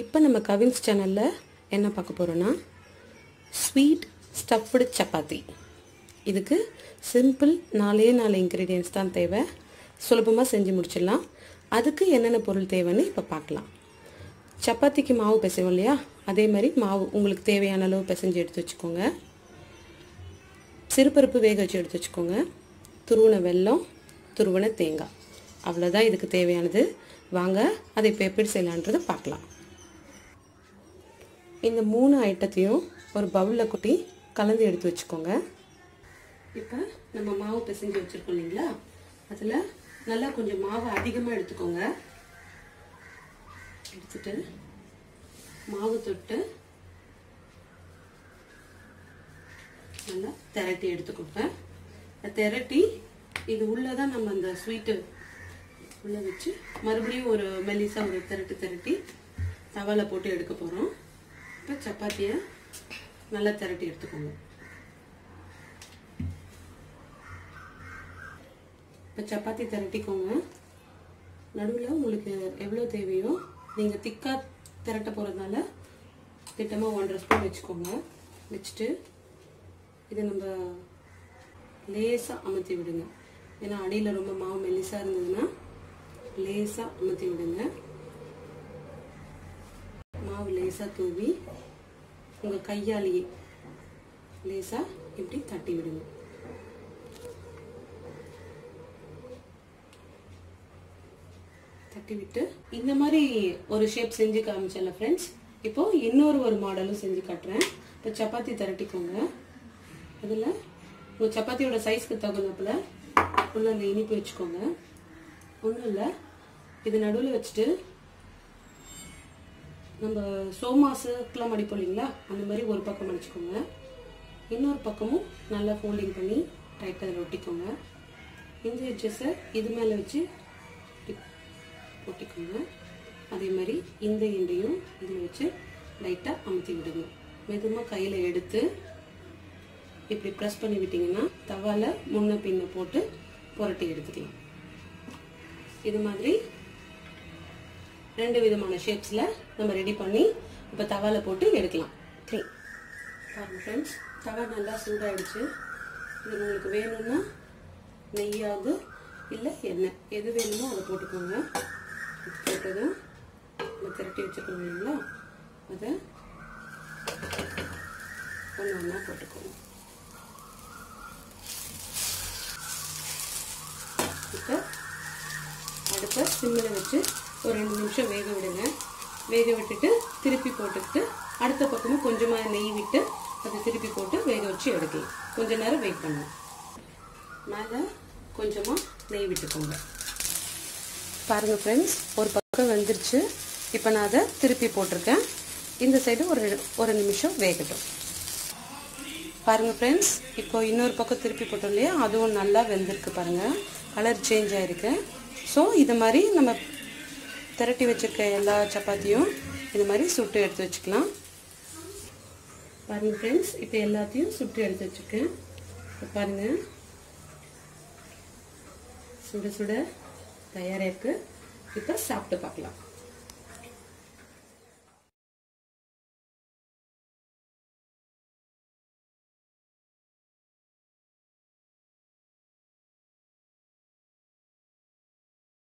இப்போ நம்ம கவின்ஸ் சேனலில் என்ன பார்க்க போகிறோன்னா ஸ்வீட் ஸ்டஃப்டு சப்பாத்தி இதுக்கு சிம்பிள் நாலே நாலு இன்க்ரீடியன்ஸ் தான் தேவை சுலபமாக செஞ்சு முடிச்சிடலாம் அதுக்கு என்னென்ன பொருள் தேவைன்னு இப்போ பார்க்கலாம் சப்பாத்திக்கு மாவு பிசைவோம் இல்லையா அதே மாதிரி மாவு உங்களுக்கு தேவையான அளவு பிசைஞ்சு எடுத்து வச்சுக்கோங்க சிறுபருப்பு வேக வச்சு எடுத்து வச்சுக்கோங்க துருவன வெல்லம் துருவன தேங்காய் அவ்வளோதான் இதுக்கு தேவையானது வாங்க அதை இப்போ எப்படி செய்யலான்றதை பார்க்கலாம் இந்த மூணு ஐட்டத்தையும் ஒரு பவுலில் கொட்டி கலந்து எடுத்து வச்சுக்கோங்க இப்போ நம்ம மாவு பிசைஞ்சு வச்சுருக்கோம் இல்லைங்களா அதில் நல்லா கொஞ்சம் மாவு அதிகமாக எடுத்துக்கோங்க எடுத்துட்டு மாவு தொட்டு நல்லா திரட்டி எடுத்துக்கோங்க திரட்டி இது உள்ளே தான் நம்ம அந்த ஸ்வீட்டு உள்ளே வச்சு மறுபடியும் ஒரு மெல்லிசா ஒரு திரட்டு திரட்டி தவால போட்டு எடுக்க போகிறோம் இப்போ சப்பாத்தியை நல்லா திரட்டி எடுத்துக்கோங்க இப்போ சப்பாத்தி திரட்டிக்கோங்க நடுவில் உங்களுக்கு எவ்வளோ தேவையோ நீங்கள் திக்காக திரட்ட போகிறதுனால திட்டமாக ஒன்றரை ஸ்பூன் வச்சுக்கோங்க வச்சுட்டு இதை நம்ம லேசாக அமர்த்தி விடுங்க ஏன்னா அடியில் ரொம்ப மாவு மெல்லிசாக இருந்ததுன்னா லேசாக அமர்த்தி விடுங்க மாவு லேசாக தூவி உங்கள் கையாலேயே லேசாக இப்படி தட்டி விடுங்க தட்டி விட்டு இந்த மாதிரி ஒரு ஷேப் செஞ்சு காமிச்சல ஃப்ரெண்ட்ஸ் இப்போ இன்னொரு ஒரு மாடலும் செஞ்சு காட்டுறேன் இப்போ சப்பாத்தி திரட்டிக்கோங்க அதில் உங்கள் சப்பாத்தியோட சைஸ்க்கு தகுந்தப்பில் உள்ள அந்த இனிப்பு வச்சுக்கோங்க ஒன்றும் இல்லை இது நடுவில் வச்சுட்டு நம்ம சோமாசுக்கெலாம் மடிப்போம் இல்லைங்களா அந்த மாதிரி ஒரு பக்கம் மடிச்சுக்கோங்க இன்னொரு பக்கமும் நல்லா ஃபோல்டிங் பண்ணி டைட்டாக அதில் ஒட்டிக்கோங்க இந்த எட்ஜஸை இது மேலே வச்சு ஒட்டிக்கோங்க அதே மாதிரி இந்த எண்டையும் இதில் வச்சு லைட்டாக அமுத்தி விடுங்க மெதுமாக கையில் எடுத்து இப்படி ப்ரெஸ் பண்ணி விட்டிங்கன்னா தவால முன்ன பின்ன போட்டு புரட்டி எடுத்துக்கலாம் இது மாதிரி ரெண்டு விதமான ஷேப்ஸில் நம்ம ரெடி பண்ணி இப்போ தவால போட்டு எடுக்கலாம் த்ரீ பாருங்க ஃப்ரெண்ட்ஸ் தவா நல்லா சூடாயிடுச்சு இது உங்களுக்கு வேணும்னா நெய்யாவது இல்லை எண்ணெய் எது வேணுமோ அதை போட்டுக்கோங்க போட்டதும் நம்ம திரட்டி வச்சுக்கணும் இல்லைங்களா அதை ஒன்று ஒன்றா போட்டுக்கோங்க இப்போ அடுப்பை சிம்மில் வச்சு ஒரு ரெண்டு நிமிஷம் வேக விடுங்க வேக விட்டுட்டு திருப்பி போட்டுட்டு அடுத்த பக்கமும் கொஞ்சமாக நெய் விட்டு அதை திருப்பி போட்டு வேக வச்சு எடுக்கலாம் கொஞ்ச நேரம் வெயிட் பண்ணுவோம் மேலே கொஞ்சமாக நெய் விட்டுக்கோங்க பாருங்கள் ஃப்ரெண்ட்ஸ் ஒரு பக்கம் வந்துருச்சு இப்போ நான் அதை திருப்பி போட்டிருக்கேன் இந்த சைடு ஒரு ஒரு நிமிஷம் வேகட்டும் பாருங்கள் ஃப்ரெண்ட்ஸ் இப்போ இன்னொரு பக்கம் திருப்பி போட்டோம் இல்லையா அதுவும் நல்லா வெந்திருக்கு பாருங்கள் கலர் சேஞ்ச் ஆகிருக்கு ஸோ இது மாதிரி நம்ம திரட்டி வச்சுருக்க எல்லா சப்பாத்தியும் இது மாதிரி சுட்டு எடுத்து வச்சுக்கலாம் பாருங்கள் ஃப்ரெண்ட்ஸ் இப்போ எல்லாத்தையும் சுட்டு எடுத்து வச்சுருக்கேன் பாருங்கள் சுட சுட தயாராக இருக்குது இப்போ சாப்பிட்டு பார்க்கலாம்